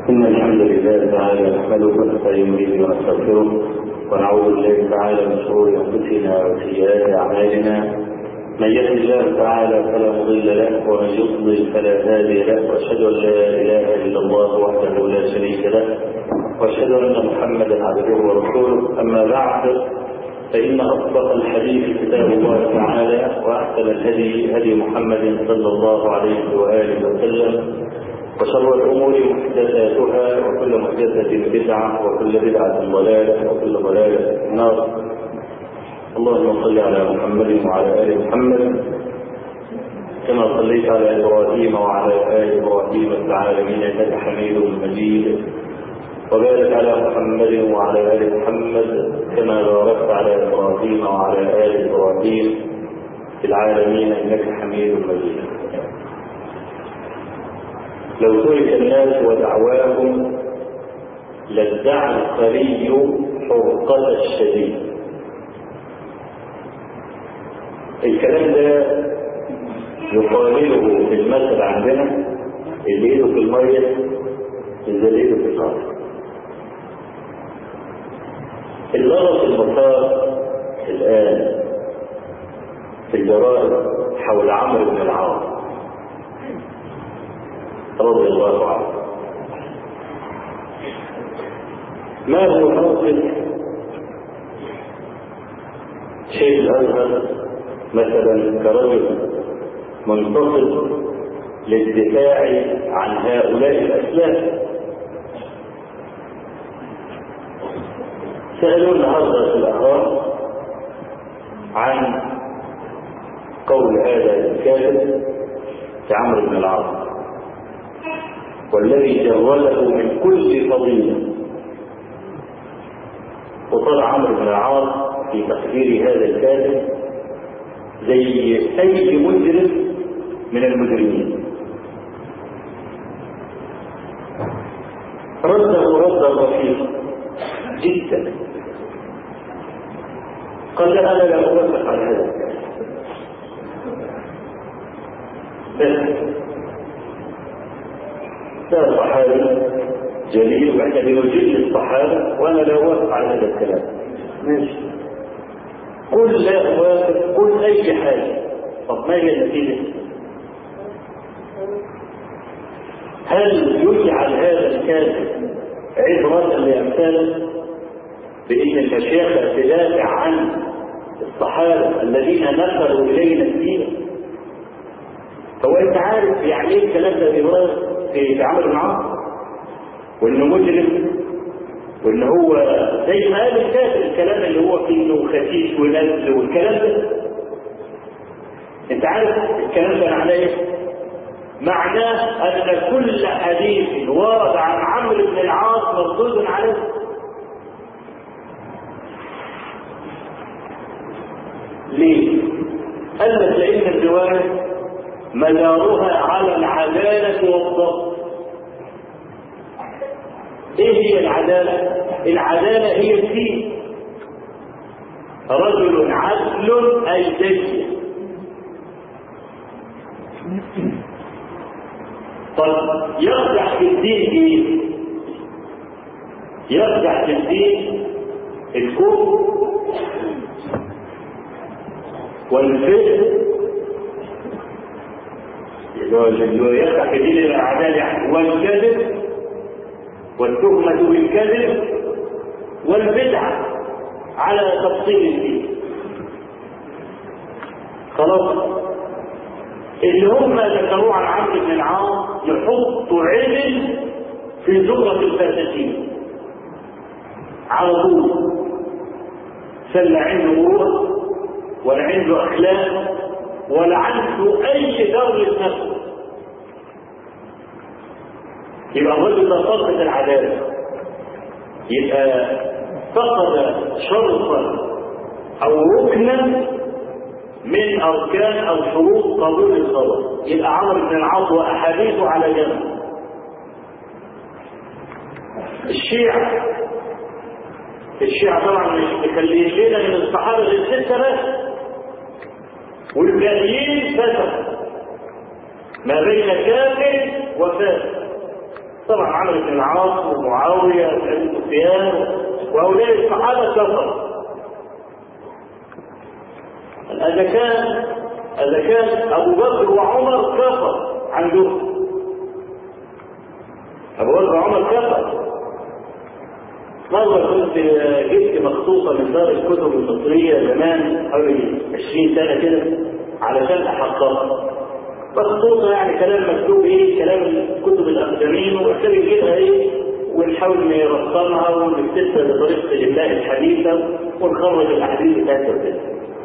إن الحمد لله تعالى نحمده ونستعين به ونستغفره ونعوذ بالله تعالى من شرور أنفسنا وسيئات أعمالنا من يهد الله تعالى فلا مضل له ومن يضلل فلا هادي له واشهد ان لا اله الا الله وحده لا شريك له واشهد ان محمدا عبده ورسوله اما بعد فان اصدق الحديث كتاب الله تعالى واحسن الهدي هدي محمد صلى الله عليه واله وسلم وشر الامور محدثاتها وكل محدثه بدعه وكل بدعه ضلاله وكل ضلاله في النار اللهم صل على محمد وعلى ال محمد كما صليت على ابراهيم وعلى ال ابراهيم في العالمين انك حميد مجيد وبارك على محمد وعلى ال محمد كما باركت على ابراهيم وعلى ال ابراهيم في العالمين انك حميد مجيد لو ترك الناس ودعواهم لادعى الخلي حرقة الشديد الكلام ده يقابله في المثل عندنا اللي ايده في الميه زي اللي ايده في النار اللغط المثار الان في الجرائد حول عمرو بن العاص رضي الله عنه ما هو موقف شيخ الازهر مثلا كرجل منتصر للدفاع عن هؤلاء الاسلاف سالوا النهارده في الاهرام عن قول هذا الكاتب في عمرو بن العاص والذي جرده من كل فضيله وطلع عمرو بن العاص في تقدير هذا الكاتب زي اي مجرم من المجرمين رده ردا رفيقا جدا قال انا لا اوافق على هذا بس ده صحابي جليل واعتبره جل الصحابه وانا لا اوافق على هذا الكلام ماشي قل لا اوافق قل اي حاجه طب ما هي النتيجه هل يجعل هذا الكاتب عبرة لأمثاله بأن المشايخ تدافع عن الصحابة الذين نقلوا إلينا الدين هو أنت عارف يعني إيه الكلام ده في في عمل معاه وإنه مجرم وإن هو زي ما قال الكاتب الكلام اللي هو فيه إنه خسيس ونزل والكلام ده أنت عارف الكلام ده معناه إيه؟ معناه أن كل حديث ورد عن عمرو بن العاص مردود عليه ليه؟ قال لك لأن الرواية مدارها على العدالة والضبط ايه هي العدالة؟ العدالة هي الدين رجل عدل أي دين طب يرجع في الدين ايه يرجع في الدين الكفر والفسق يرجع في الدين العدالة والكذب والتهمة بالكذب والبدعة على تفصيل الدين خلاص اللي هم ذكروه عن عبد بن العاص يحطوا علم في زمرة الفاسدين على طول فلا عنده روح ولا عنده اخلاق ولا عنده اي دور نفسه يبقى الرجل ده فقد العداله يبقى فقد شرطا او ركنا من اركان او شروط قبول الخبر يبقى عمرو بن العاص واحاديثه على جنب الشيعة الشيعة طبعا مش مخليين لنا من الصحابة للستة بس والباقيين فتح ما بين كافر وفاسق طبعا عمرو بن العاص ومعاويه وابي سفيان وهؤلاء الصحابه كفروا إذا كان إذا كان أبو بكر وعمر كفر عندهم أبو بكر وعمر كفر مرة كنت جبت مخطوطة من دار الكتب المصرية زمان حوالي 20 سنة كده علشان أحققها مخطوطة يعني كلام مكتوب إيه كلام الكتب الأقدمين وإحنا بنجيبها إيه ونحاول نرسمها ونكتبها بطريقة الإملاء الحديثة ونخرج الأحاديث بتاعتها وكده.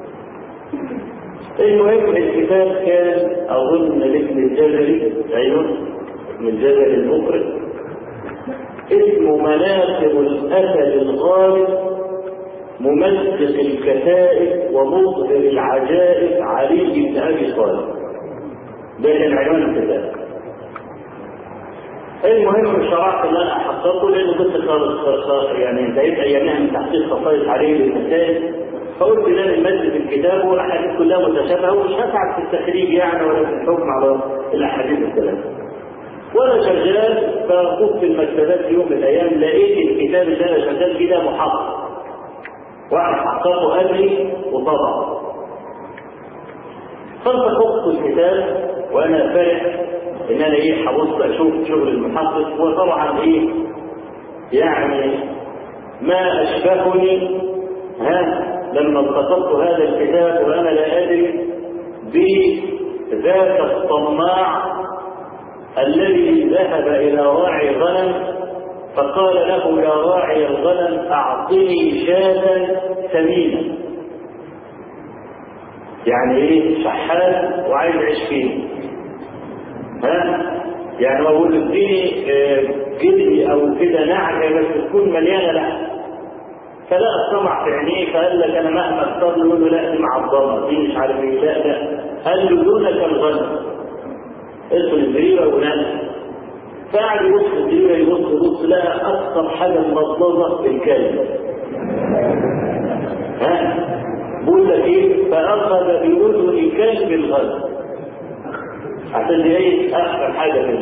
المهم الكتاب كان أظن لابن الجزري أيوه ابن الجزري المخرج اسمه مناقب الأسد الغالب ممزق الكتائب ومظهر العجائب علي بن أبي طالب ده كان عنوان الكتاب المهم شرعت ان انا احققه لانه كنت خالص يعني انتهيت ايامها من تحقيق خصائص عليه للمسائل فقلت ده من مجلس الكتاب والاحاديث كلها متشابهه ومش هسعد في التخريج يعني ولا في الحكم على الاحاديث الثلاثه. وانا شغال فقمت في المكتبات في يوم من الايام لقيت الكتاب اللي انا شغال فيه ده محقق. واحد حققه قبلي وطبعه. فالتقطت الكتاب وانا فرح ان انا ايه هبص اشوف شغل المحقق وطبعا ايه يعني ما اشبهني ها لما التقطت هذا الكتاب وانا لا ادري بذاك الطماع الذي ذهب الى راعي غنم فقال له يا راعي الغنم اعطني شاة ثمينة يعني ايه شحات وعايز يعيش فيه ها يعني بقول اديني جدي او كده نعجه بس تكون مليانه لحم فلا الطمع في عينيه فقال لك انا مهما اختار له يقول له لا دي معظمه دي مش عارف ايه لا لا قال له دونك الغنم ادخل الزريبه ونام فقعد يبص الزريبه يبص يبص لقى اكثر حاجه مضلظه الكلب ها بقول لك ايه فاخذ باذن كلب الغنم عشان دي ايه اخر حاجه في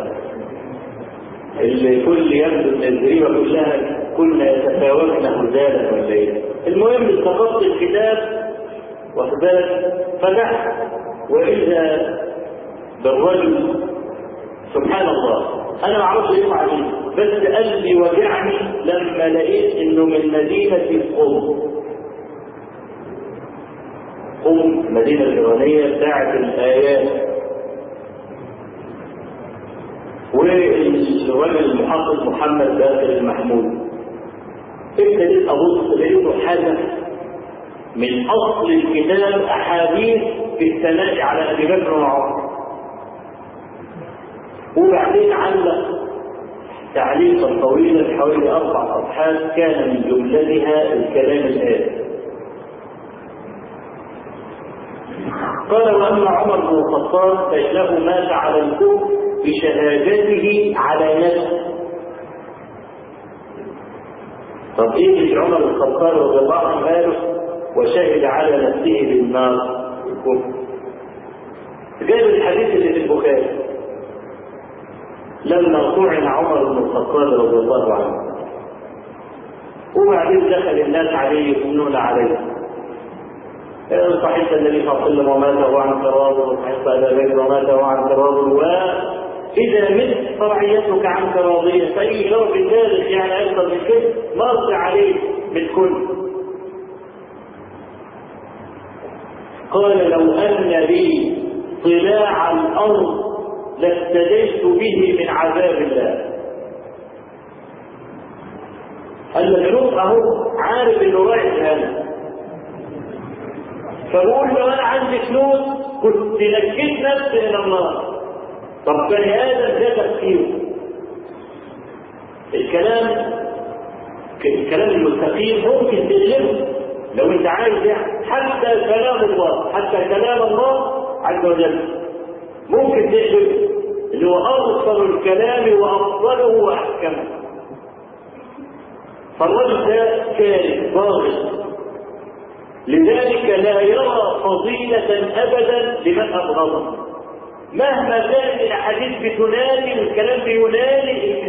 اللي كل يبدو ان الزريبه كلها كنا يتفاوتن هزالا ولا ايه المهم التقطت الكتاب واخد بالك فتحت واذا بالرجل سبحان الله انا ما اعرفش ايه عليه بس قلبي وجعني لما لقيت انه من مدينه قم قم المدينه الايرانيه بتاعت الايات والراجل المحقق محمد باكر المحمود ابتديت ابص لقيته حاجه من اصل الكتاب احاديث في الثناء على ابي بكر وعمر وبعدين علق تعليقا طويلا حوالي اربع صفحات كان من جملتها الكلام الاتي قال واما عمر بن الخطاب فانه مات على الكفر بشهادته على نفسه طب ايه اللي عمر بن الخطاب رضي الله عنه قاله وشهد على نفسه بالنار الكفر جاب الحديث اللي في البخاري لما طعن عمر بن الخطاب رضي الله عنه وبعدين دخل الناس عليه يثنون عليه صحيح النبي صلى الله عليه وسلم ومات وهو عن تراض وصحيح ابا بكر ومات وهو عن تراض واذا مت فرعيتك عنك راضيه فاي لو بذلك يعني اكثر من كده مرضي عليه بالكل قال لو ان لي طلاع الارض لافتديت به من عذاب الله المجنون اهو عارف انه رايح جهنم فبقول لو انا عندي فلوس كنت نجيت نفسي الى النار طب بني ادم ده تفكيره الكلام الكلام المستقيم ممكن تقلبه لو انت عايز يعني حتى كلام الله حتى كلام الله عز وجل ممكن تقلبه اللي هو ارسل الكلام وافضله واحكمه فالرجل ده كارث ضاغط لذلك لا يرى فضيلة أبدا لمن أبغضه مهما كانت الأحاديث بتنادي والكلام بينادي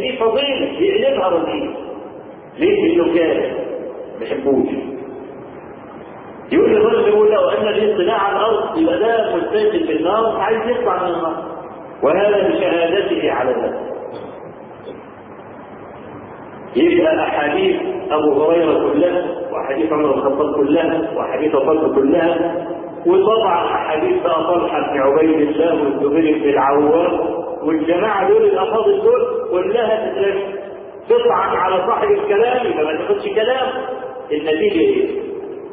الاراضي ليه انه كان ما يحبوش يقول الرجل يقول له ان لي اطلاع على الارض يبقى ده مستنزل في النار عايز يطلع من النار وهذا بشهادته على ذلك يبقى احاديث ابو هريره كلها واحاديث عمر بن الخطاب كلها واحاديث فاطمه كلها وطبعا احاديث بقى طلحه بن عبيد الله والزبير بن العوام والجماعه دول الافاضل دول كلها تتلاشى تطعن على صاحب الكلام يبقى ما تاخدش كلام النتيجه ايه؟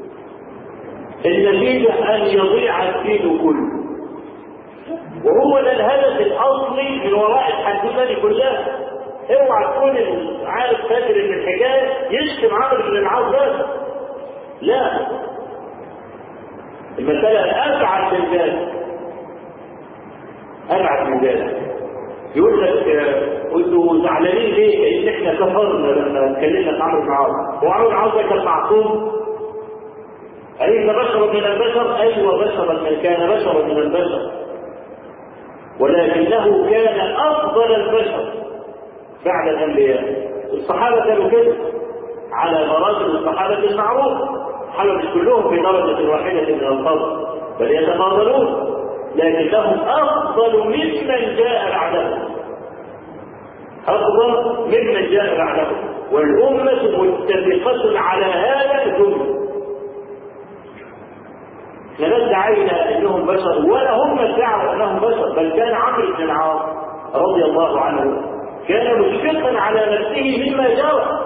النتيجه ان يضيع الدين كله وهو ده الهدف الاصلي من وراء الحدوته دي كلها اوعى تكون عارف فاكر ان الحكايه يشتم عمرو بن العاص بس لا المساله ابعد من ذلك ابعد من ذلك يقول لك انتوا زعلانين ليه؟ لان احنا كفرنا لما اتكلمنا عن عمرو بن العاص هو عمرو بن العاص كان معصوم أليس بشرا من البشر؟ أيوة بشرا كان بشرا من البشر ولكنه كان أفضل البشر بعد الأنبياء الصحابة كانوا كده على مراتب الصحابة المعروف الصحابة مش كلهم في درجة واحدة من الفضل بل يتفاضلون لكنهم أفضل ممن جاء بعدهم أفضل ممن جاء بعدهم والأمة متفقة على هذا الجمله لا ادعينا انهم بشر ولا هم ادعوا انهم بشر بل كان عمرو بن العاص رضي الله عنه كان مشفقا على نفسه مما جرى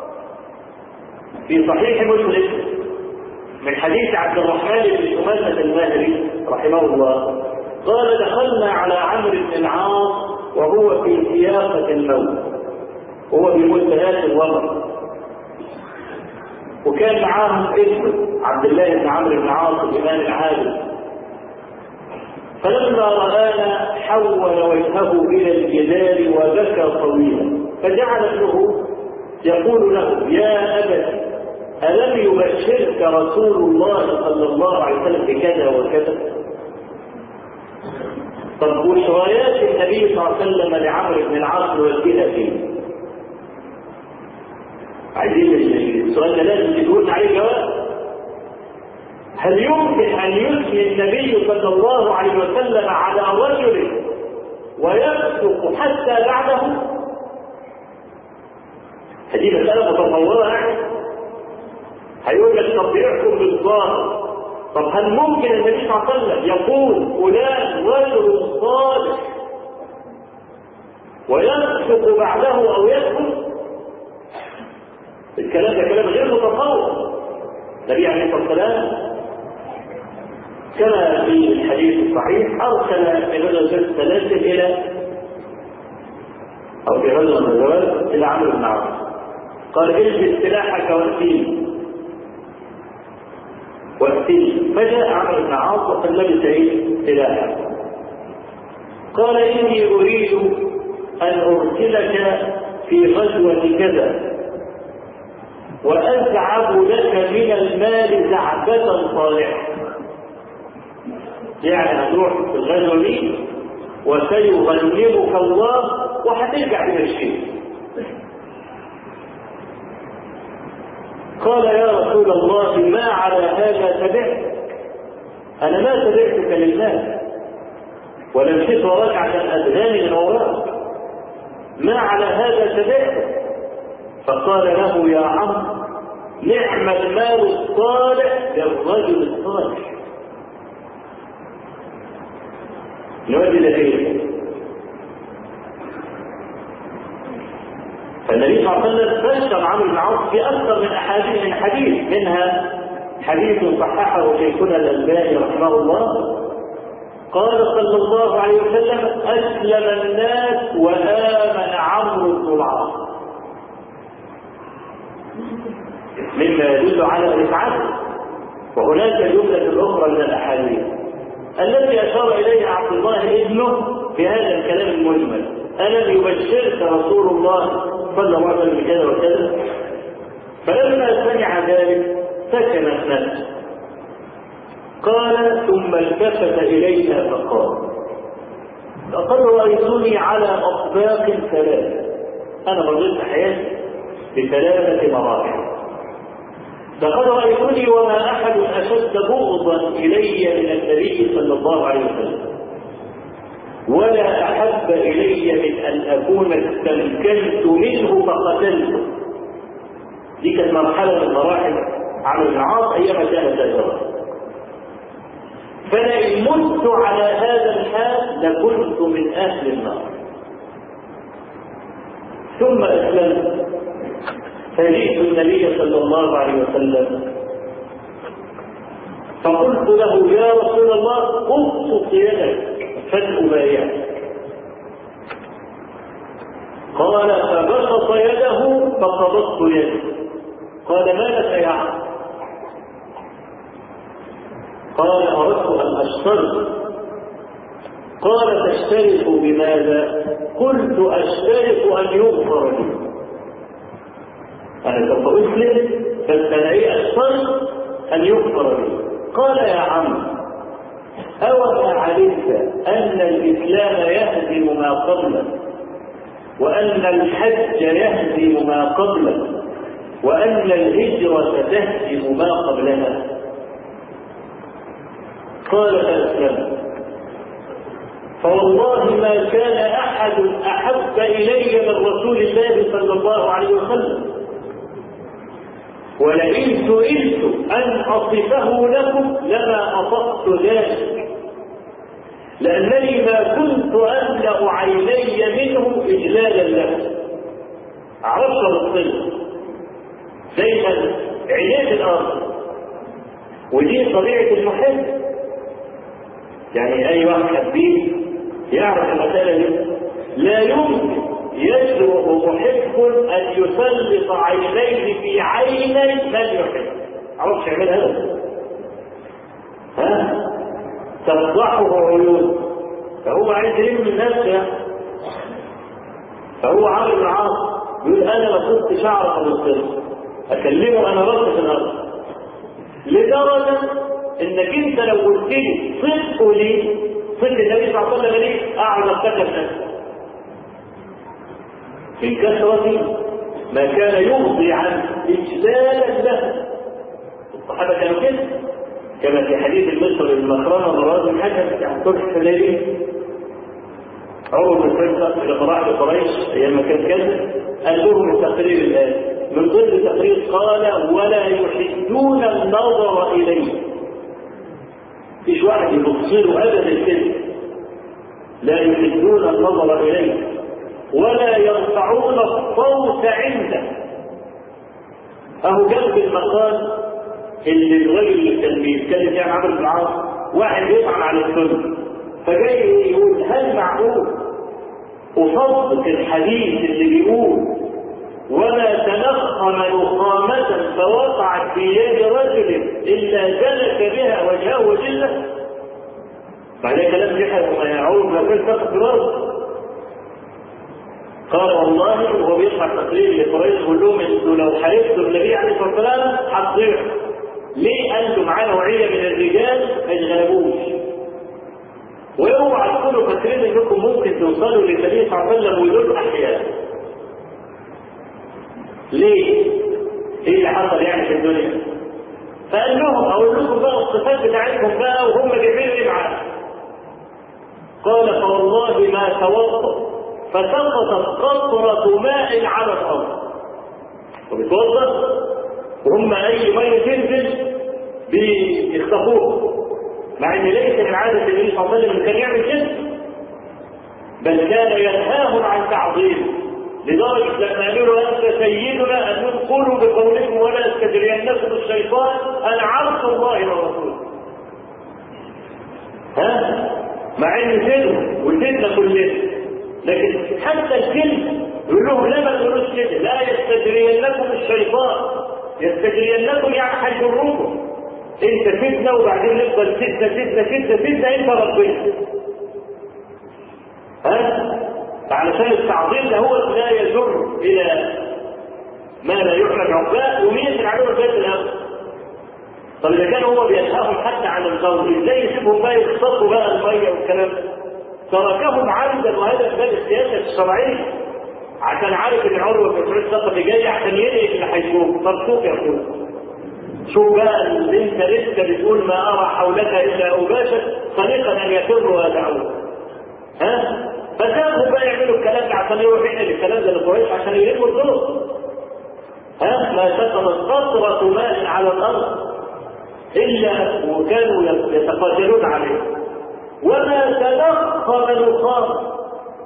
في صحيح مسلم من حديث عبد الرحمن بن أمامة الماهري رحمه الله قال دخلنا على عمرو بن العاص وهو في سياقة الموت هو في منتهيات الوضع وكان معاهم ابنه عبد الله بن عمرو بن عاص الإمام العادل فلما رآنا حول وجهه إلى الجدار وبكى طويلا فجعل ابنه يقول له يا أبت ألم يبشرك رسول الله صلى الله عليه وسلم بكذا وكذا طب بشريات النبي صلى الله عليه وسلم لعمرو بن العاص والكلى فيه عايزين السؤال ده لازم تقول عليه جواب هل يمكن ان يثني النبي صلى الله عليه وسلم على رجل ويصدق حتى بعده هذه مسألة متطورة يعني هيقول لك طب يحكم بالظاهر طب هل ممكن النبي صلى الله عليه وسلم يقول فلان رجل صالح ويصدق بعده او يكذب الكلام ده كلام غير متصور النبي عليه الصلاه والسلام كما في الحديث الصحيح ارسل في غزوه السلاسل الى او في غزوه من الغزوات الى عمرو بن عاص قال البس سلاحك واتيني واتيني فجاء عمرو بن عاص وقد لبس ايه سلاحه قال اني اريد ان ارسلك في غزوه كذا وأزعب لك من المال زعبة صالحة يعني هتروح في الغزوة دي وسيغنمك الله وهترجع بمشيك قال يا رسول الله ما على هذا تبعت أنا ما تبعتك للمال ولا مشيت وراك عشان أدهاني من وراك ما على هذا تبعتك فقال له يا عمرو نعم المال الصالح للرجل الصالح نودي لديه فالنبي صلى الله عليه وسلم بشر عمرو بن عوف في اكثر من احاديث من حديث منها حديث صححه شيخنا الالباني رحمه الله قال صلى الله عليه وسلم اسلم الناس وامن عمرو بن العاص مما يدل على رفعته وهناك جملة أخرى من الأحاديث التي أشار إليها عبد الله ابنه في هذا الكلام المجمل ألم يبشرك رسول الله صلى الله عليه وسلم بكذا وكذا فلما سمع ذلك سكنت نفسه قال ثم التفت إلينا فقال لقد رأيتني على أطباق ثلاث أنا رضيت حياتي بثلاثة مراحل لقد رأيتني وما أحد أشد بغضا إلي من النبي صلى الله عليه وسلم ولا أحب إلي من أن أكون استمكنت منه فقتلته دي كانت مرحلة من مراحل عمرو بن العاص أيام كان ذا فلئن مت على هذا الحال لكنت من أهل النار ثم أسلمت فجئت النبي صلى الله عليه وسلم فقلت له يا رسول الله ابسط يدك فلأبايعك قال فبسط يده فقبضت يده قال ما لك يا عم قال اردت ان اشترط قال تشترط بماذا قلت اشترط ان يغفر لي انا سوف اسلم بس انا ايه اشترط ان يغفر لي قال يا عم أوما علمت أن الإسلام يهدم ما قبله وأن الحج يهدم ما قبله وأن الهجرة تهدم ما قبلها قال فأسلمت فوالله ما كان أحد أحب إلي من رسول الله صلى الله عليه وسلم ولئن سئلت أن أصفه لكم لما أطقت ذلك لأنني ما كنت أملأ عيني منه إجلالا له عرفت الصدق دايما عينيه الأرض ودي طبيعة المحب يعني أي واحد حبيب يعرف المسألة دي لا يمكن يجرؤ محب أن يسلط عينيه في عيني من يحب عرفش يعمل هذا ها تفضحه عيون فهو عايز يلم الناس يعني فهو عامل العاص يقول انا ما كنتش اعرف الصدق اكلمه انا رد في الارض لدرجه انك انت لو قلت لي صدقه لي صدق النبي صلى الله عليه وسلم ليه اقعد افتكر نفسي في كثرة ما كان يغضي عن إجلالا له الصحابة كانوا كده كما في حديث المصر المخرمة مراد الحكم عن صلح الحديبية عمر بن فيصل إلى قراءة قريش أيام ما كان كذا قال لهم تقرير الآن من ضمن التقرير قال ولا يحدون النظر إليه مفيش واحد يبصره أبدا كده لا يحدون النظر إليه ولا يرفعون الصوت عنده أهو جنب المقال اللي الراجل اللي كان بيتكلم يعني عمرو بن العاص واحد يطعن على السنه فجاي يقول هل معقول اصدق الحديث اللي بيقول ولا تنخم نخامة فوقعت في يد رجل إلا جلك بها وجهه وجله بعدين كلام جحد وما يعود ما كان فقط راسه قال والله وهو بيسمع تقرير لقريش يقول لهم انتوا لو حاربتوا النبي عليه الصلاه والسلام هتضيعوا ليه انتم معاه نوعيه من الرجال ما يتغلبوش واوعى تكونوا فاكرين انكم ممكن توصلوا للنبي صلى الله عليه وسلم ودول احياء ليه؟ ايه اللي حصل يعني في الدنيا؟ فقال لهم اقول لكم بقى الصفات بتاعتهم بقى وهم جايبين ايه معاه؟ قال فوالله ما توضا فسقطت قطرة ماء على الأرض وبتوضا وهم أي مية تنزل بيخطفوها مع ان ليس من عادة النبي صلى الله عليه وسلم كان يعمل كده بل كان ينهاهم عن تعظيم لدرجة لما قالوا له أنت سيدنا أن قولوا بقولكم ولا يستدرينكم الشيطان أنا عرش الله ورسوله ها مع ان سيدنا وسيدنا كلنا لكن حتى الكلمة يقول لهم لا ما تقولوش كده لا يستدرينكم الشيطان يستدرينكم يعني هيجركم انت فتنه وبعدين نفضل فتنه فتنه فتنه فتنه انت ربنا ها علشان التعظيم ده هو لا يجر الى ما لا يحمد عقباه ومين عليه البيت الاول طب اذا كان هو بينهاهم حتى عن الغوث ازاي يسيبهم بقى يختصوا بقى الميه والكلام ده تركهم عمدا وهذا من باب السياسه الشرعيه عشان عارف ان عروه بن مسعود الثقفي جاي عشان ينقل اللي هيشوف فرسوق يقول شوف بقى اللي انت لسه بتقول ما ارى حولك الا اوباشا طريقا ان يفروا ويدعوه ها فسابوا بقى يعملوا الكلام ده عشان يروح ينقل الكلام ده لقريش عشان يلموا الدور ها ما سقطت قطرة ماء على الأرض إلا وكانوا يتقاتلون عليه وما تلقى نخام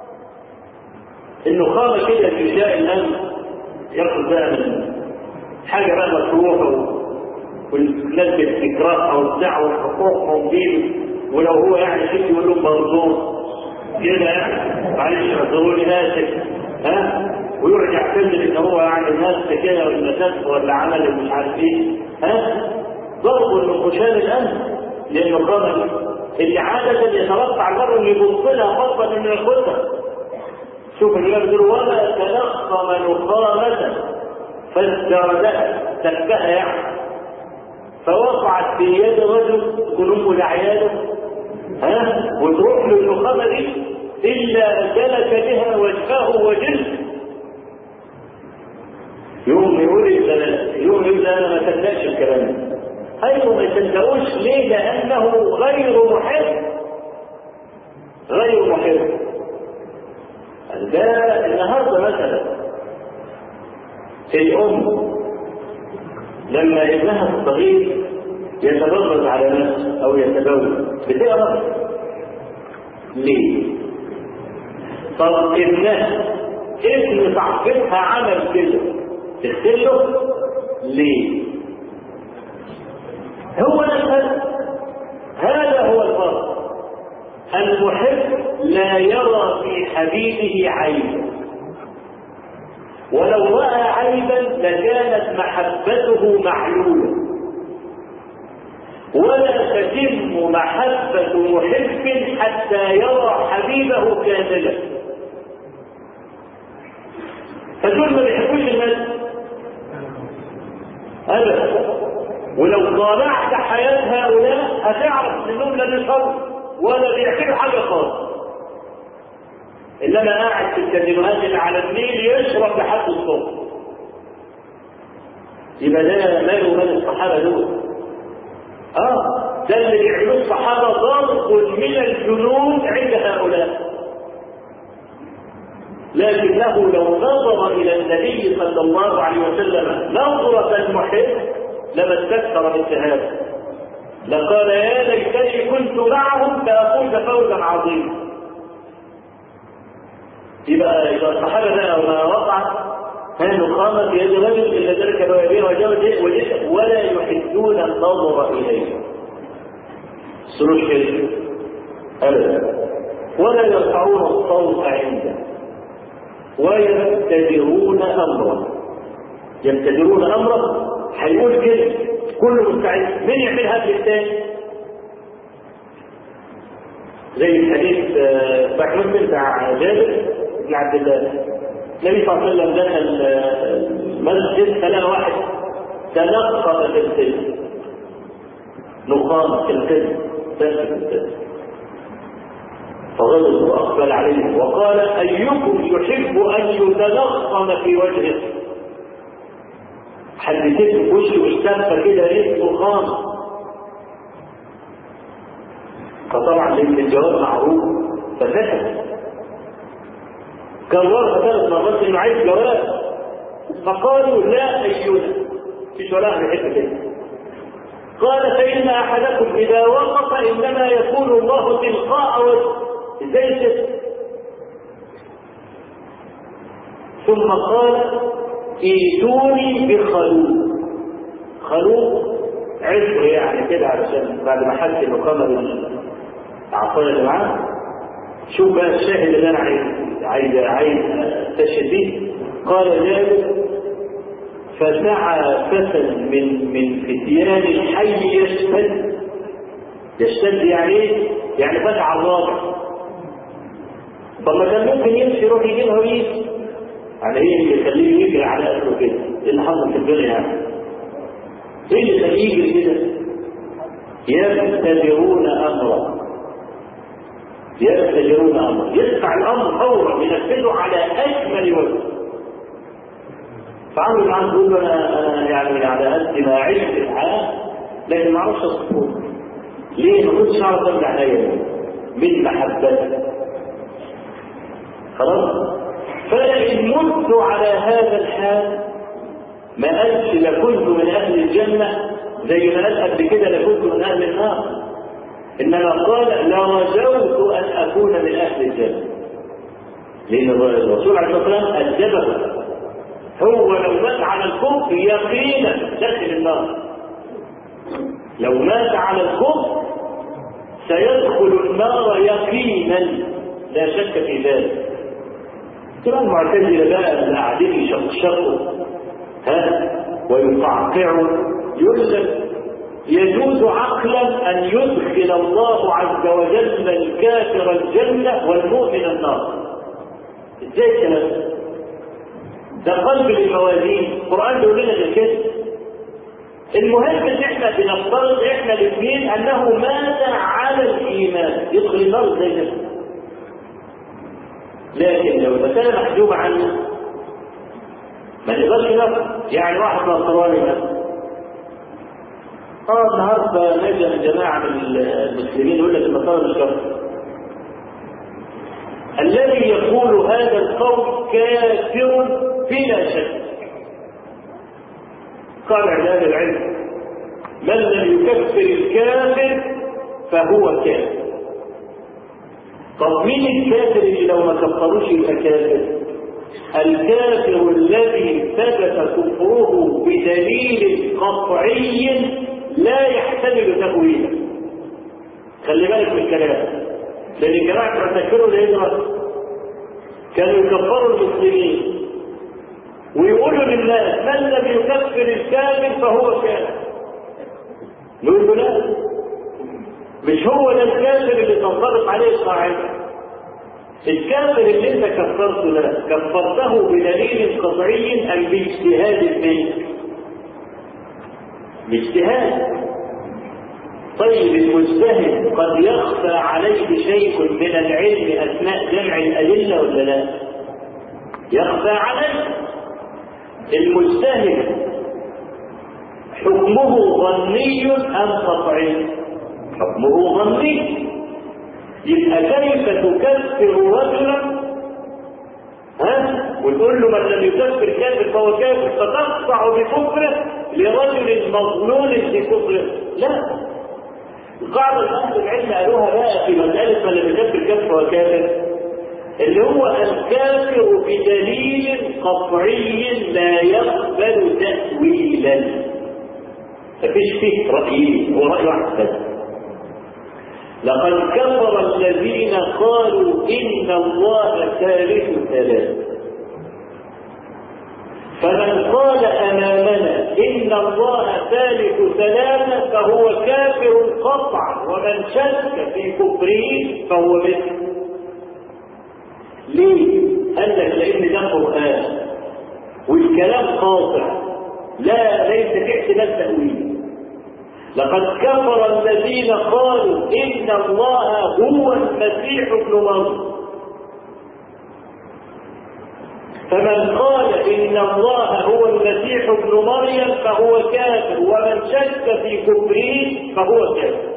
النخامة كده في جاء الأمن ياخد بقى من حاجة بقى مكروهة والناس بتكرهها وبتاع وحقوقهم دي ولو هو يعني شيء يقول لهم مرزوق كده يعني معلش اعذروني اسف ها ويقعد يعتذر ان هو يعني الناس كده ولا كسب ولا عمل مش عارف ايه ها ضربوا النقوشان الان لانه قام اللي عادة يتوقع المرء انه يبص لها فضلا انه ياخدها شوف الإمام بيقول وما تلقم نخامة فازدردها تكها يعني فوقعت في يد رجل قلوب لعياله ها وتروح له النخامة دي إلا جلك بها وجهه وجلده يوم يقول يوم يقول انا ما صدقش الكلام ده ايوه ما يصدقوش ليه؟ لانه غير محب غير محب ده النهارده مثلا الام لما ابنها الصغير يتبرز على نفسه او يتبول بتقرا ليه؟ طب ابنها ابن صاحبتها عمل كده تغسله ليه؟ هو نفسه هذا هو الفرق المحب لا يرى في حبيبه عيبا ولو راى عيبا لكانت محبته معلوله ولا تتم محبه محب حتى يرى حبيبه كاملا فدول ما بيحبوش الناس ابدا ولو طالعت حياه هؤلاء هتعرف انهم لا بيصلوا ولا بيعملوا حاجه خالص انما قاعد في الكازينوهات اللي على النيل يشرب لحد الصبح يبقى ده ماله مال الصحابه دول اه ده اللي بيعملوه الصحابه ضرب من الجنود عند هؤلاء لكنه لو نظر الى النبي صلى الله عليه وسلم نظره المحب لما استكثر من هذا لقال يا ليتني كنت معهم فافوز فوزا عظيما يبقى اذا الصحابه بقى ما وقعت كانوا قامت في يد رجل الا ذلك لو يبيه وجاوز ولا يحدون النظر اليه سلوك شرك ابدا ولا يرفعون الصوت عنده ويبتدرون امره يبتدرون امره هيقول كده كله مستعد مين يعملها قبل الثاني زي الحديث صحيح مسلم بتاع جابر بن عبد الله النبي صلى الله عليه وسلم دخل المسجد فلقى واحد تنقب في السجن نقام في السجن فغضب واقبل عليه وقال ايكم يحب ان يتلقم في وجهه حدثت وشه الشمسة كده ريح نقام فطبعا لان الجواب معروف فسكت كررها ثلاث مرات انه عايز جواب فقالوا لا اينا مفيش ولا احد يحب كده قال فان احدكم اذا وقف انما يكون الله تلقاء وجهه ازاي كده ثم قال ايتوني بخلوق خلوق عطر يعني كده علشان بعد ما حد المقامة العصاية اللي معاه شوف بقى الشاهد اللي انا عايز عايز عايز استشهد به قال جابر فسعى فتى من من فتيان الحي يشتد يشتد يعني ايه؟ يعني فتح الرابع طب ما كان ممكن يمشي يروح يجيبها ويجي على ايه اللي يخليه يجري على اهله كده؟ ايه اللي حصل في الدنيا يعني؟ ايه اللي يخليه يجري كده؟ يبتدرون امره يستجرون امر يدفع الامر فورا ينفذه على اجمل وجه فعمرو بن عاص يقول له انا انا يعني على قد ما عشت الحياه لكن ما اعرفش اصبر ليه ما كنتش اعرف ارجع ايه من محبتك خلاص فإن مت على هذا الحال ما قالش لكنت من أهل الجنة زي ما قال قبل كده لكنت من أهل النار إنما قال لرجوت أن أكون من أهل الجنة لأن الرسول عليه الصلاة والسلام أدبه هو لو مات على الكفر يقينا داخل النار لو مات على الكفر سيدخل النار يقينا لا شك في ذلك ترى المعتزله بقى اللي قاعدين يشقشقوا ها ويقعقعوا يقول لك يجوز عقلا ان يدخل الله عز وجل الكافر الجنه والمؤمن النار ازاي الكلام ده قلب الموازين القران بيقول لنا كده المهم ان احنا بنفترض احنا الاثنين انه مات على الايمان يدخل النار زي ده لكن لو المسألة محجوبة عنه ما نقدرش نفهم يعني واحد نصراني مثلا اه النهارده نجا جماعة من المسلمين يقول لك النصارى مش كفر الذي يقول هذا القول كافر بلا شك قال اعلام العلم من لم يكفر الكافر فهو كافر طب مين الكافر اللي لو ما كفروش يبقى كافر؟ الكافر الذي ثبت كفره بدليل قطعي لا يحتمل تأويلا. خلي بالك من الكلام. لأن الجماعة بتفكروا الهجرة كانوا يكفروا المسلمين ويقولوا للناس من لم يكفر الكافر فهو كافر. نقول له لا مش هو ده الكافر اللي تنطبق عليه القاعده الكافر اللي انت كفرته ده كفرته بدليل قطعي ام باجتهاد منك باجتهاد طيب المجتهد قد يخفى عليه شيء من العلم اثناء جمع الادله ولا لا يخفى عليه المجتهد حكمه ظني ام قطعي حكمه ظني يبقى كيف تكفر رجلا ها وتقول له من لم يكفر كافر فهو كافر فتقطع بكفره لرجل مظنون بكفره لا القاعدة اللي أهل العلم قالوها بقى في مسألة من لم يكفر كافر فهو كافر اللي هو الكافر بدليل قطعي لا يقبل تأويلا مفيش فيه رأيين هو رأي واحد بس لقد كفر الذين قالوا إن الله ثالث ثلاث فمن قال أمامنا إن الله ثالث ثلاثة فهو كافر قطعا ومن شك في كفره فهو مثل ليه؟ قال لك لأن ده قرآن والكلام قاطع لا ليس في احتمال تأويل لقد كفر الذين قالوا إن الله هو المسيح ابن مريم فمن قال إن الله هو المسيح ابن مريم فهو كافر ومن شك في كفره فهو كافر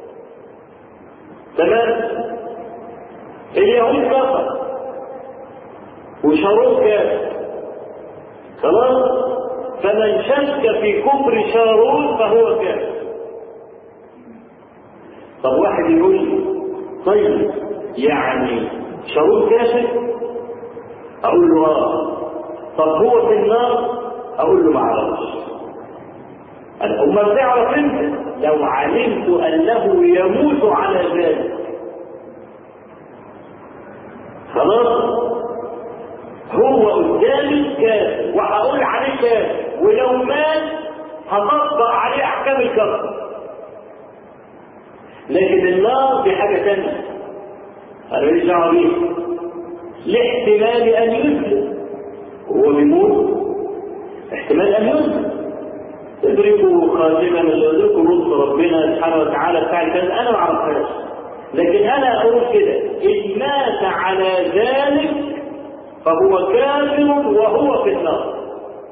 تمام اليهود كفر وشارون كافر خلاص فمن شك في كفر شارون فهو كافر طب واحد يقول لي طيب يعني شارون كافر اقول له اه طب هو في النار اقول له ما اعرفش امال تعرف انت لو علمت انه يموت على ذلك خلاص هو قدامي كافر وهقول عليه كافر ولو مات هطبق عليه احكام الكفر لكن النار دي حاجه ثانيه انا ماليش دعوه بيه لاحتمال ان يسلم وهو بيموت احتمال ان يسلم تدركوا خاتما اللي يدركوا لطف ربنا سبحانه وتعالى بتاع كذا انا ما اعرفهاش لكن انا اقول كده ان مات على ذلك فهو كافر وهو في النار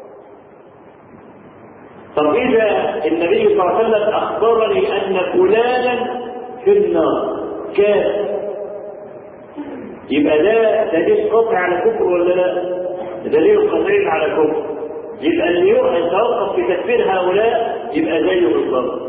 طب اذا النبي صلى الله عليه وسلم اخبرني ان فلانا في النار كافر يبقى ده دليل قطعي على كفر ولا لا؟ دليل قطعي على كفر يبقى اللي يتوقف في تكفير هؤلاء يبقى زيه بالظبط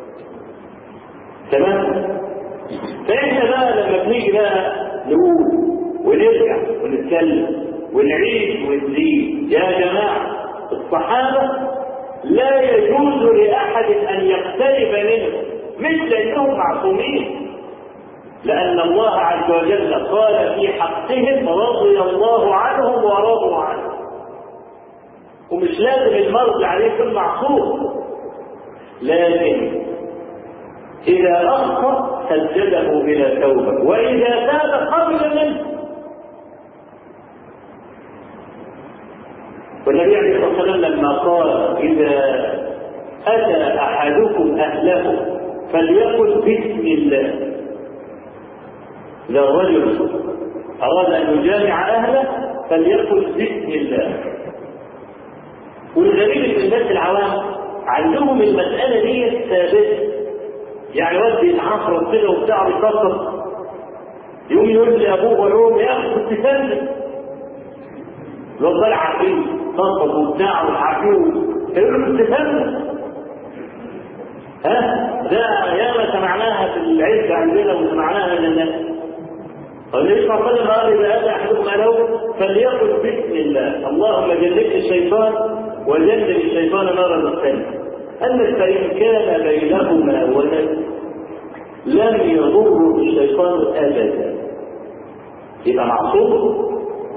تمام؟ فاحنا بقى لما بنيجي بقى نقول ونرجع ونتكلم ونعيد ونزيد يا جماعه الصحابه لا يجوز لاحد ان يقترب منهم مش لانهم معصومين لأن الله عز وجل قال في حقهم رضي الله عنهم ورضوا عنه ومش لازم المرضي عليه يكون معصوم لكن إذا أخطأ سجده بلا توبة وإذا تاب قبل منه والنبي عليه الصلاة والسلام لما قال إذا أتى أحدكم أهله فليقل بسم الله إذا الرجل أراد أن يجامع أهله فليقل بسم الله والغريب في الناس العوام عندهم المسألة دي ثابتة يعني ودي العصر كده وبتاع بيتصل يقوم يقول لأبوه ويقوم يا أخي كنت سلم لو طلع عارفين تصل وبتاع وعارفين يقول له كنت سلم ها ده ياما سمعناها في العز عندنا وسمعناها من الناس النبي صلى الله عليه وسلم قال اذا اتى احدكم اهله فليقل بسم الله اللهم جنبني الشيطان وجنب الشيطان نار الثاني ان فان كان بينهما ولد لم يضره الشيطان ابدا يبقى معصوم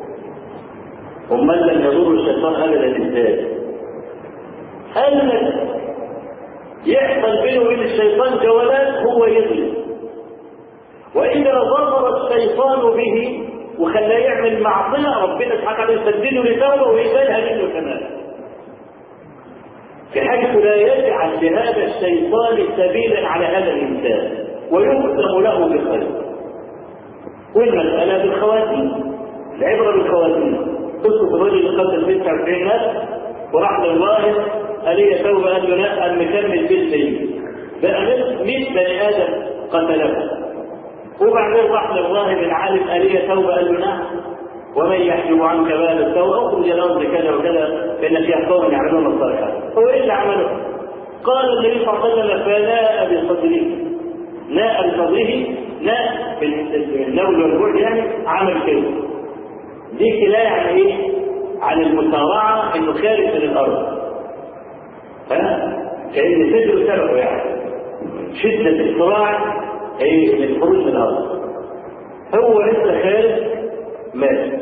امال لم يضر الشيطان ابدا ازاي قال لك يحصل بينه وبين الشيطان جولات هو يغلب واذا ظهر الشيطان به وخلاه يعمل معصيه ربنا سبحانه وتعالى يسدده لتوبه ويقبلها منه كمان بحيث لا يجعل لهذا الشيطان سبيلا على هذا الانسان ويختم له بخير والمساله بالخواتيم العبره بالخواتيم قصه الرجل اللي قتل 49 نفس وراح للراهب قال لي توبه قال له لا قال مكمل بالليل بقى 100 بني ادم قتله وبعدين راح للراهب العالم قال لي توبه قال له نعم ومن يحجب عنك بال التوبه اخرج الارض كذا وكذا فان فيها قوم يعملون الصالحات هو ايه اللي عمله؟ قال النبي صلى الله عليه وسلم فناء بصدره ناء بصدره ناء بالنول والبعد يعني عمل كده دي كده يعني ايه؟ عن المسارعه انه خارج من الارض ها؟ كان صدره سبقه يعني شده الصراع ايه للخروج من الارض هو لسه خارج مات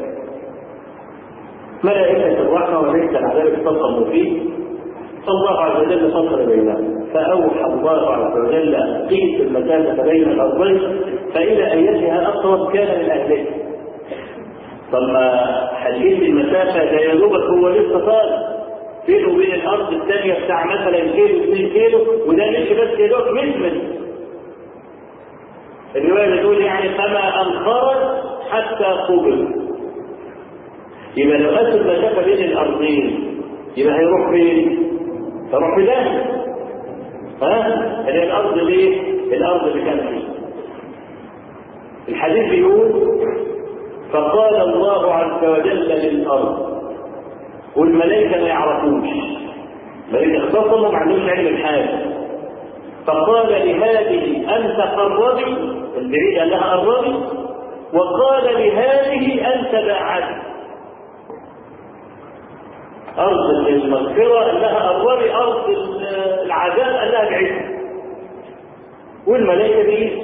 ملائكة الرحمة وليس العذاب اتصلوا فيه فالله عز وجل فصل بينهم فأوحى الله عز وجل أن قيس المسافة بين الأرضين فإلى أيتها أقرب كان من أهله ثم حديث المسافة ده يا دوبك هو لسه طالع بينه وبين الأرض الثانية بتاع مثلا كيلو 2 كيلو وده مشي بس يا دوب مش الرواية بتقول يعني فما أن خرج حتى قبل يبقى لو قاس المسافة بين الأرضين يبقى هيروح فين؟ هيروح في ده ها؟ اللي الأرض ليه؟ الأرض بكام فيه الحديث بيقول فقال الله عز وجل للأرض والملائكة ما يعرفوش الملائكة اختصموا ما عندهمش علم الحاجة فقال لهذه أنت قربي البعيد قال لها قربي وقال لهذه أنت بعدي أرض المغفرة قال لها قربي أرض العذاب قال لها بعيد والملائكة دي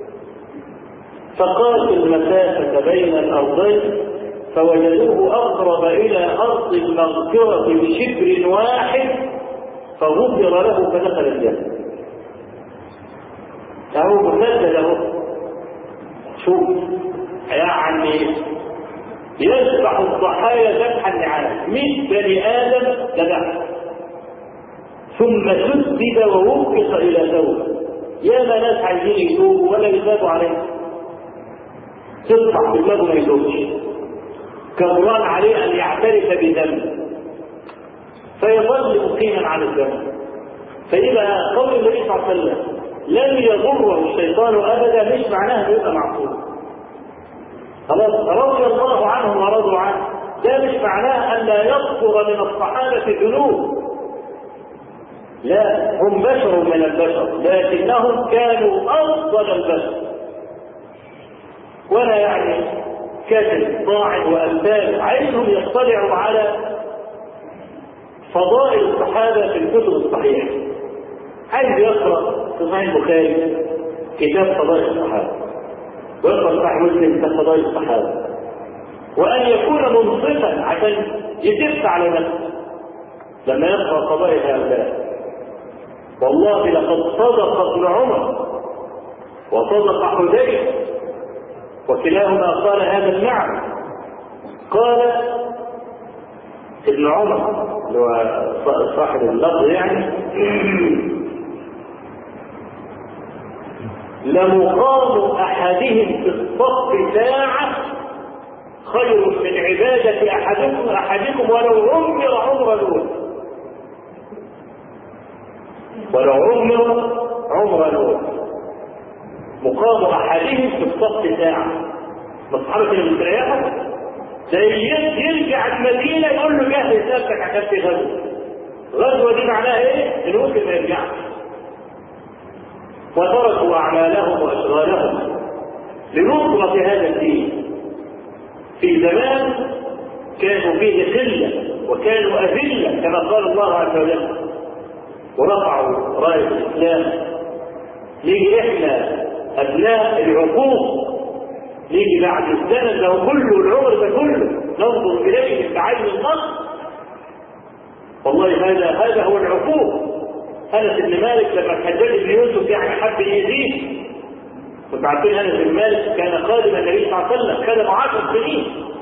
فقاسوا المسافة بين الأرضين فوجدوه أقرب إلى أرض المغفرة بشبر واحد فغفر له فدخل الجنة فهو مسدد اهو شوف يعني يذبح الضحايا ذبحا لعالم 100 بني ادم ذبح ثم سدد ووفق الى توبه يا ما ناس عايزين يتوبوا ولا يتابوا عليه تطلع دماغه ما يتوبش كبران عليه ان يعترف بذنبه فيظل مقيما على الذنب فيبقى قول النبي صلى الله عليه وسلم لن يضره الشيطان ابدا مش معناه انه يبقى معصوم خلاص رضي الله عنهم ورضوا عنه ده مش معناه ان لا يصدر من الصحابه ذنوب لا هم بشر من البشر لكنهم كانوا افضل البشر ولا يعني كاتب ضاع وامثال عايزهم يطلعوا على فضائل الصحابه في الكتب الصحيحه عايز يقرا في صحيح البخاري كتاب فضائل الصحابه ويقرا صحيح مسلم كتاب فضائل الصحابه وان يكون منصفا عشان يجف على نفسه لما يقرا فضائل هؤلاء والله لقد صدق ابن عمر وصدق حذيفه وكلاهما قال هذا المعنى قال ابن عمر اللي هو صاحب اللفظ يعني لمقام احدهم في الصف ساعه خير من عباده احدكم احدكم ولو عمر عمر الاولى ولو عمر عمر الاولى مقام احدهم في الصف ساعه مصحبه اللي مستريحه زي يرجع المدينه يقول له جهز نفسك عشان في غزوه الغزوه دي معناها ايه؟ ان ممكن ما يرجعش وتركوا اعمالهم واشغالهم لنصرة هذا الدين في زمان كانوا فيه قلة وكانوا أذلة كما قال الله عز وجل ورفعوا راية الإسلام نيجي إحنا أبناء العقوق نيجي بعد الزمن ده كله العمر ده كله ننظر إليه بعين النصر والله هذا هذا هو العقوق انس بن مالك لما الحجاج بن يوسف يعني حب يأذيه كنت عارفين انس بن مالك كان خادم النبي صلى الله عليه وسلم خدم عشر سنين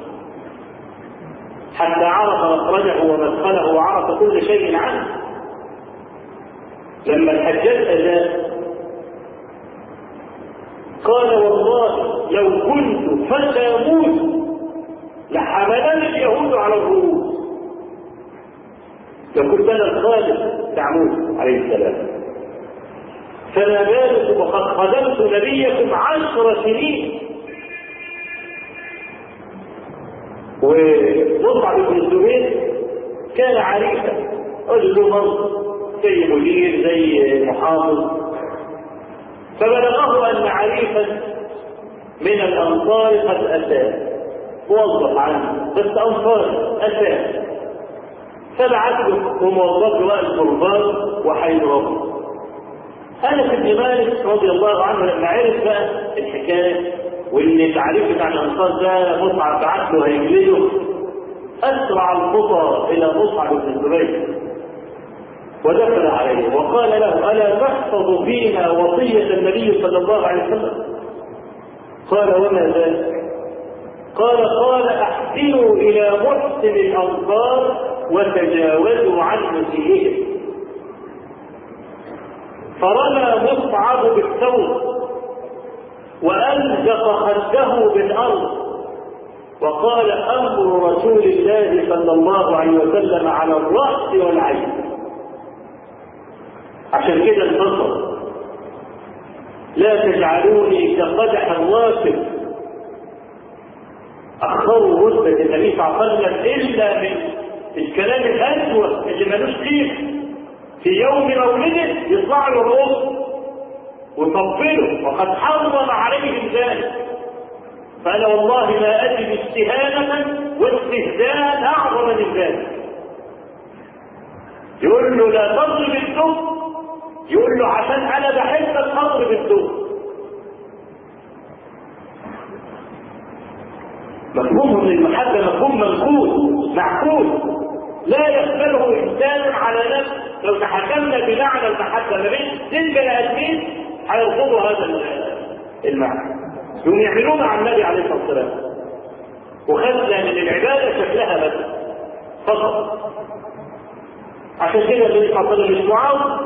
حتى عرف مخرجه ومدخله وعرف كل شيء عنه لما الحجاج اذاه قال والله لو كنت فتى موسى لحملني اليهود على الرؤوس لو كنت انا الخالد بتاع موسى عليه السلام فما بالكم وقد خدمت نبيكم عشر سنين ومصعب بن الزبير كان عريفا رجل له منصب زي مدير زي محافظ فبلغه ان عريفا من الانصار قد اتاه موظف عنه بس انصار اتاه فبعت له وموظف له القربان وحيضربه انس بن مالك رضي الله عنه لما عرف بقى الحكايه وان التعريف بتاع الانصار ده مصعب بعت له هيجلده اسرع الخطى الى مصعب بن الزبير ودخل عليه وقال له الا تحفظ فينا وصيه النبي صلى الله عليه وسلم قال وما ذلك قال قال احسنوا الى محسن الانصار وتجاوزوا عن مسيئهم فرمى مصعب بالثوب وألزق خده بالأرض وقال أمر رسول الله صلى الله عليه وسلم على الرأس والعين عشان كده انتصر لا تجعلوني كقدح الراكب أخروا رتبة النبي صلى الله عليه وسلم إلا من الكلام الأسود اللي ملوش قيمة في يوم مولده يطلع له الرؤوس ويطبله وقد حرم عليهم ذلك فانا والله ما اجد استهانه واستهزاء اعظم من ذلك يقول له لا تضرب الدب يقول له عشان انا بحبك اضرب الدب مفهوم من المحبه مفهوم منقول معقول لا يقبله انسان على نفسه لو تحكمنا بمعنى المحبه ما بين اثنين بني ادمين هيرفضوا هذا المعنى يوم يعملوه مع النبي عليه الصلاه والسلام وخدنا من العباده شكلها بس فقط عشان كده النبي صلى الله عليه وسلم مش معاذ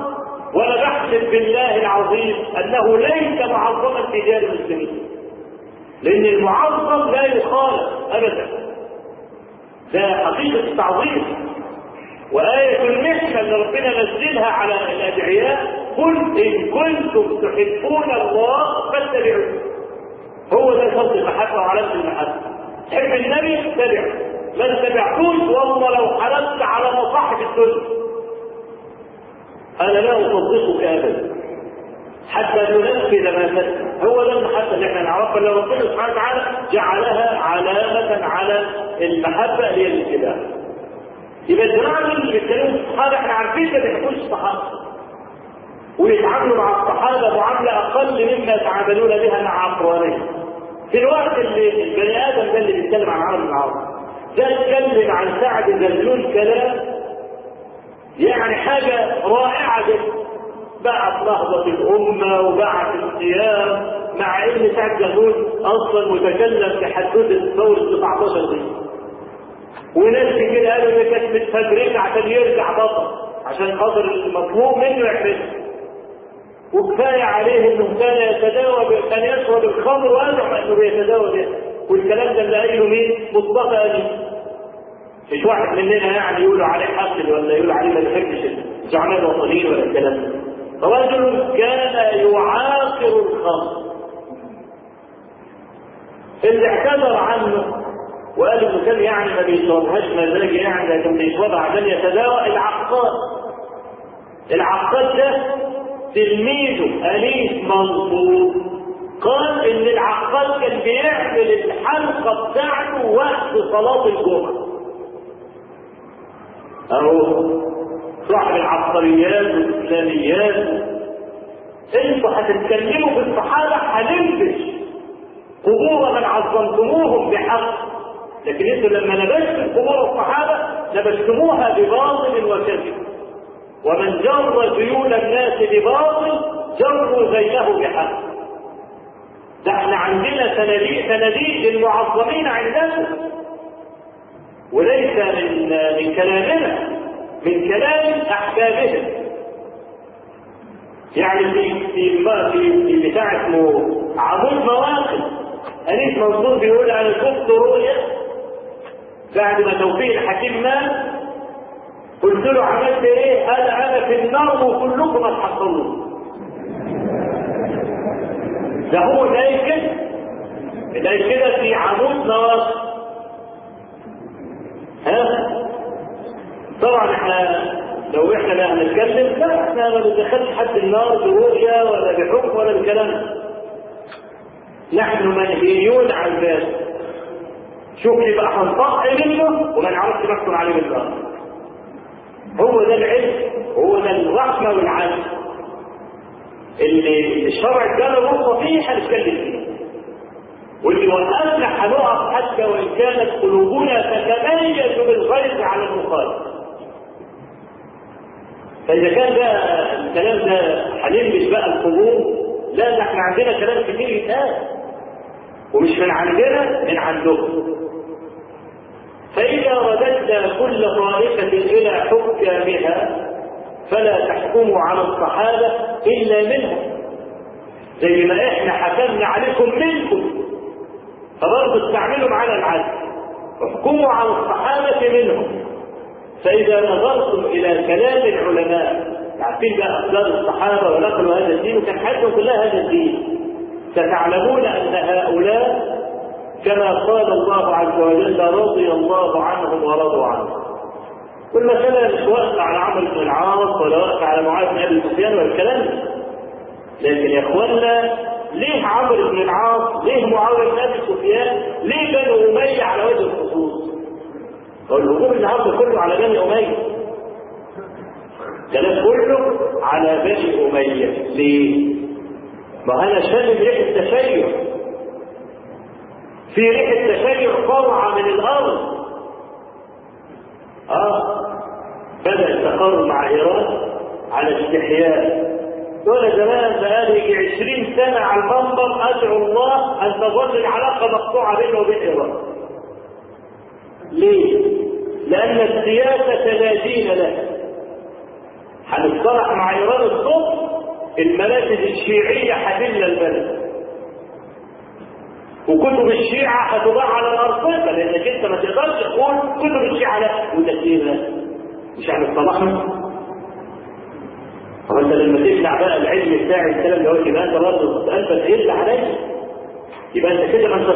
وانا بحسب بالله العظيم انه ليس معظما في ديار المسلمين لان المعظم لا يخالف ابدا ده حقيقه التعظيم وآية المحنة اللي ربنا نزلها على الأدعياء قل إن كنتم تحبون الله فاتبعوا هو ده شرط المحبة وعلامة المحبة تحب النبي اتبعه ما اتبعتوش والله لو حلفت على مصاحف الدنيا انا لا اصدقك ابدا حتى ننفذ ما تسمع هو ده المحبه اللي احنا نعرفها اللي ربنا سبحانه وتعالى جعلها علامه على المحبه اللي هي الاتباع يبقى الجماعه اللي بيتكلموا في الصحابه احنا عارفين ما بيحبوش الصحابه ويتعاملوا مع الصحابه معامله اقل مما يتعاملون بها مع اقرانهم في الوقت اللي البني ادم ده اللي بيتكلم عن عمرو بن العاص ده اتكلم عن سعد زلزول كلام يعني حاجة رائعة جدا بعت نهضة الأمة وبعت الصيام مع إن سعد زغلول أصلا متكلم في حدوثة ثورة 19 دي وناس كده قالوا إن كانت متفجرين عشان يرجع بطل عشان خاطر المطلوب منه يعمله وكفاية عليه إنه كان يتداوى كان يشرب الخمر وأزعم إنه بيتداوى به والكلام ده اللي قايله مين؟ مصطفى أمين مش واحد مننا يعني يقولوا عليه حاصل ولا يقولوا عليه ما بيحبش الزعماء الوطنيين ولا الكلام ده رجل كان يعاقر الخمر اللي اعتذر عنه وقال انه كان يعني ما بيشربهاش مزاج يعني لكن بيشربها عشان يتداوى العقاد العقاد ده تلميذه انيس منصور قال ان العقاد كان بيعمل الحلقه بتاعته وقت صلاه الجمعه اهو صاحب العبقريات والاسلاميات انتوا هتتكلموا في الصحابه هننبش قبور من عظمتموهم بحق لكن انتوا لما نبشتم قبور الصحابه نبشتموها بباطل وكذب ومن جر ذيول الناس بباطل جروا ذيله بحق ده احنا عندنا صناديق صناديق للمعظمين عندنا وليس من من كلامنا من كلام احبابهم يعني في في في, في بتاع اسمه عمود مواقف انيس منصور بيقول انا شفت رؤيا بعد ما توفيق الحكيم مات قلت له عملت ايه؟ قال انا في النار وكلكم هتحصلون ده هو ده كده ده كده في عمود مواقف ها طبعا احنا لو احنا لا هنتكلم لا احنا ما بندخلش حد النار برؤيا ولا بحكم ولا بكلام نحن منهيون عن ذلك شوف يبقى هنطق منه وما نعرفش نحكم عليه بالنار هو ده العلم هو ده الرحمه والعدل اللي الشرع ادانا نقطه فيه هنتكلم فيه واللي وقفنا هنقف حتى وان كانت قلوبنا تتميز بالغيظ على المخالف فاذا كان ده الكلام ده هنلبس بقى القبور لا ده احنا عندنا كلام كتير يتقال ومش من عندنا من عندهم فإذا رددنا كل طائفة إلى حكامها فلا تحكموا على الصحابة إلا منهم زي ما إحنا حكمنا عليكم منكم فبرضه استعملوا معنا العدل احكموا على الصحابة منهم فإذا نظرتم إلى كلام العلماء عارفين بقى أقدار الصحابة ونقلوا هذا الدين وكان حياتهم كلها هذا الدين ستعلمون أن هؤلاء كما قال الله عز وجل رضي الله عنهم ورضوا عنه والمسألة مش واقفة على عمرو بن العاص ولا واقفة على معاذ بن أبي سفيان ولا الكلام لكن يا إخوانا ليه عمرو بن العاص؟ ليه معاوية بن أبي سفيان؟ ليه بنو أمية على وجه الخصوص؟ والهجوم النهارده كله على بني أمية كلام كله على بني أمية ليه؟ ما أنا شامم ريحة التشيع في ريحة تشيع طالعة من الأرض آه بدأ التقارب مع إيران على استحياء وأنا زمان بقالي يجي 20 سنة على المنبر أدعو الله أن تظل العلاقة مقطوعة بينه وبين إيران. ليه؟ لأن السياسة لا دين لها. هنصطلح مع ايران الصبح المراكز الشيعيه هتملى البلد وكتب الشيعة هتضاع على الأرصفة لأنك أنت ما تقدرش تقول كتب الشيعة لا وتكفير لا مش هنصطلحنا طب أنت لما تبلع بقى العلم بتاعي الكلام ده يبقى أنت برضه قلبك هيبلع عليا يبقى أنت كده ما أنت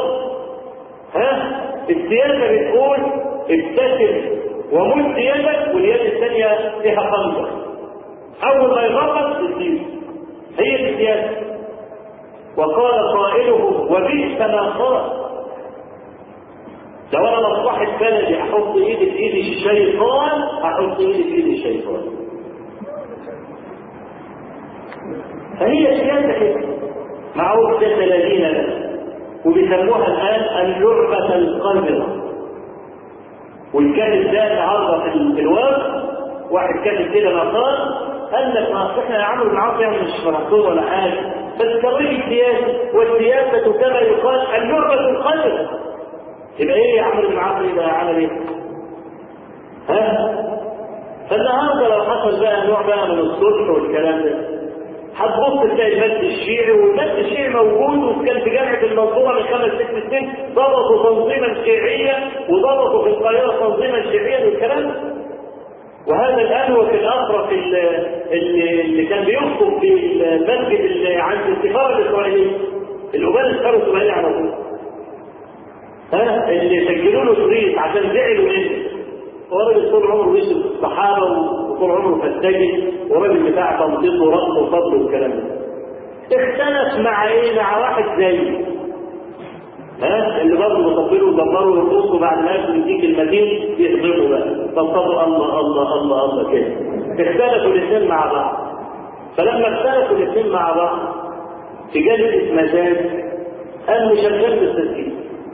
ها السياسة بتقول ابتسم ومد يدك واليد الثانية فيها خنجر أول ما يغلط تديه هي دي السياسة وقال قائله وبئس ما قال لو انا مصلحة بلدي احط ايدي في ايد الشيطان احط ايدي في ايد الشيطان فهي سياسة كده معروف ده ثلاثين لها وبيسموها الان اللعبة القذرة والكاتب ده النهارده في الوقت واحد كاتب كده مقال قال لك ما احنا يا عمرو بن عاص يعني مش مرحوم ولا حاجه بس كريم السياسه والسياسه كما يقال اللعبه القدر يبقى ايه يا عمرو بن عاص يبقى عمل ايه؟ ها؟ فالنهارده لو حصل بقى نوع بقى من الصلح والكلام ده هتبص تلاقي المد الشيعي والمد الشيعي موجود وكان في جامعه المنصوره من خمس ست سنين ضبطوا تنظيما شيعيا وضبطوا في القاهره تنظيما شيعيا والكلام ده وهذا الأنوك الأطرف اللي, اللي كان بيخطب في المسجد اللي عند السفارة الإسرائيلية الأبان السفارة الإسرائيلية على طول ها اللي سجلوا له تريد عشان زعلوا منه هو راجل طول عمره بيشتم الصحابة وطول عمره فساجد وراجل بتاع تنطيط ورقص وفضل والكلام ده اختلف مع ايه؟ مع واحد زيه ها اللي برضه بيطبلوا ويدبروا ويرقصوا بعد ما ياكلوا يديك المتين يهضموا بقى طبطبوا الله الله الله الله كده اختلفوا الاثنين مع بعض فلما اختلفوا الاثنين مع بعض في جلسة مزاج قال مش هنشغل التسجيل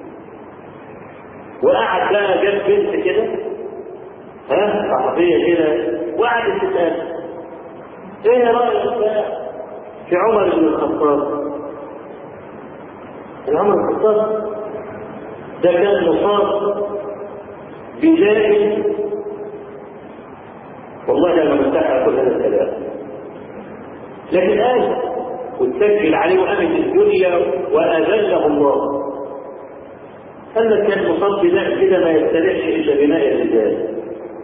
وقعد بقى جاب بنت كده ها صحفية كده وقعدت تسأل ايه رأيك بقى في عمر بن الخطاب عمر بن الخطاب ده كان مصاب بجاه والله انا مرتاح كل هذا الكلام لكن قال واتسجل عليه وقامت الدنيا واذله الله قال لك كان مصاب بناء كده ما يستريحش الا بناء الرجال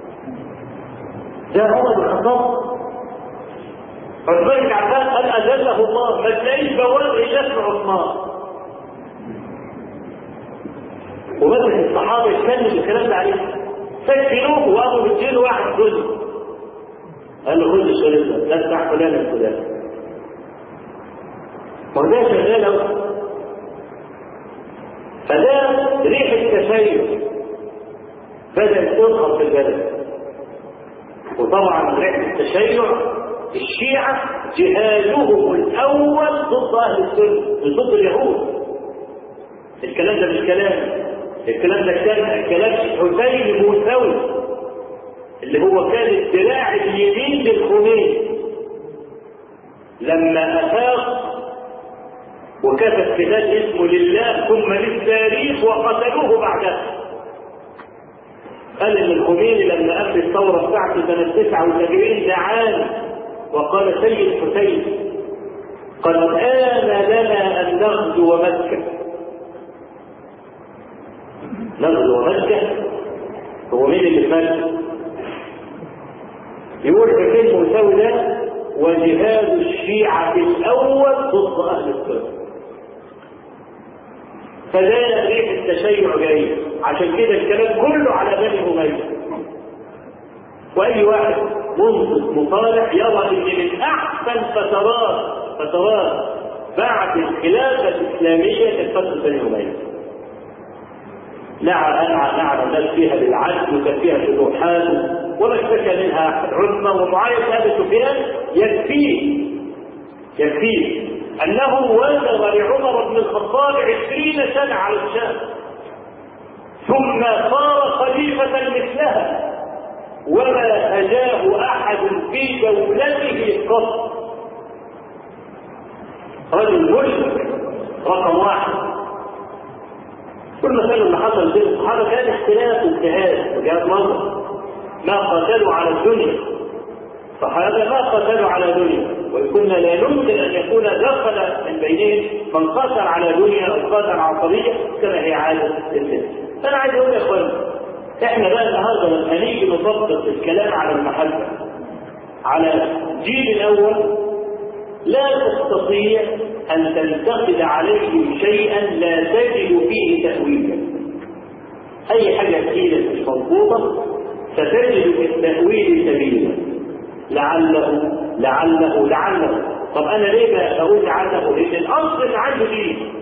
ده عمر بن الخطاب عثمان بن عفان قال اذله الله ما تلاقيش بواب الا اسم عثمان ومسك الصحابه يتكلم الكلام ده عليه سجلوه وابو مديله واحد جزء قال له خد الشريط ده لا بتاع فلان الفلاني ما ده شغال اهو فده ريح التشيع بدأت تظهر في البلد وطبعا ريح التشيع الشيعة جهادهم الأول ضد أهل السنة ضد اليهود الكلام ده مش كلام الكلام ده كان كلام حسين موسوي اللي هو كان الذراع اليمين للخميني لما افاق وكتب كتاب اسمه لله ثم للتاريخ وقتلوه بعدها قال ان الخميني لما قبل الثوره بتاعته سنه 79 دعاني وقال سيد حسين قد آن لنا أن نغزو مكة نغزو مكة هو مين اللي في مكة؟ يقول حسين مساوي ده وجهاد الشيعة الأول ضد أهل السنة فده ريح التشيع جاي عشان كده الكلام كله على بني أمية وأي واحد منصف مصالح يرى ان من احسن فترات فترات بعد الخلافه الاسلاميه كانت فتره بني اميه. نعم نعم الناس فيها بالعدل وكان فيها شروحات وما اشتكى منها احد عثمان ومعاويه ابي سفيان يكفيه يكفيه انه وزغ لعمر بن الخطاب عشرين سنه على الشام ثم صار خليفه مثلها وما هجاه احد في دولته قط رجل ملك رقم واحد كل مثلا اللي حصل بين الصحابه كان اختلاف واجتهاد وجهات نظر ما قاتلوا على الدنيا فهذا ما قتلوا على دنيا وإن كنا لا يمكن أن يكون دخل من بينهم من قاتل على دنيا أو قاتل على قضية كما هي عادة الناس فأنا عايز أقول يا إخوان إحنا بقى النهارده لما نيجي نطبق الكلام على المحبة على الجيل الأول لا تستطيع أن تنتقد عليه شيئا لا تجد فيه تأويلا أي حاجة كثيرة مش مضبوطة ستجد في التأويل سبيلا لعله لعله لعله طب أنا ليه بقول لعله؟ لأن الأصل اللي عنده دين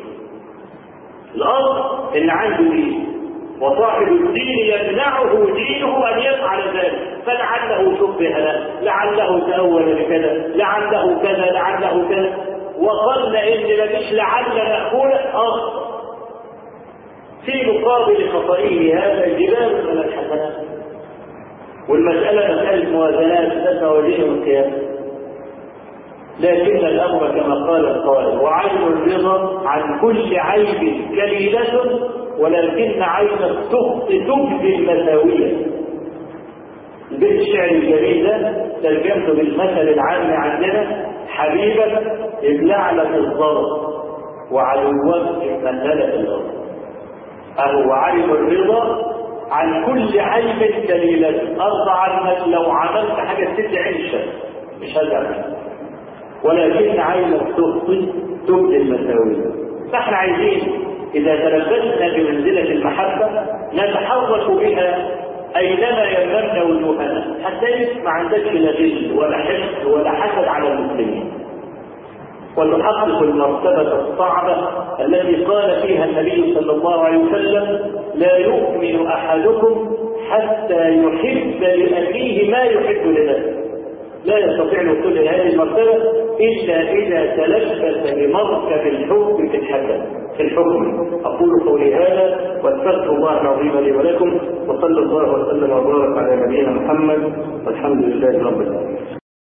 الأصل اللي عنده دين وصاحب الدين يمنعه دينه أن يفعل ذلك فلعله شبه له لعله تأول بكذا لعله كذا لعله كذا وظن ان مفيش لعل مأكولة أصل في مقابل خطئه هذا جبال من الحسنات والمسألة مسألة موازنات لا موازين القياس لكن الأمر كما قال القائل وعين الرضا عن كل عيب كليلة ولكن عين السخط تبدي المساوية البيت الشعر الجميل ده ترجمته بالمثل العام عندنا حبيبك ابلعلة الضرر وعدوك مندلة الأرض أهو علم الرضا عن كل عيب دليلة أرضى عنك لو عملت حاجة ست عيشة مش هزعل ولكن عين السخط تبدي المساوية فاحنا عايزين إذا تلبسنا بمنزلة المحبة نتحرك بها أينما يمرنا وجوهنا حتى ما عندكش لا غل ولا حقد ولا حسد على المسلمين وتحقق المرتبة الصعبة التي قال فيها النبي صلى الله عليه وسلم لا يؤمن أحدكم حتى يحب لأخيه ما يحب لنفسه لا يستطيع الوصول إلى هذه المرتبة إلا إذا تلبس بمركب الحكم في الحكم في الحكم أقول قولي هذا واستغفر الله العظيم لي ولكم وصلى الله وسلم وبارك على نبينا محمد والحمد لله رب العالمين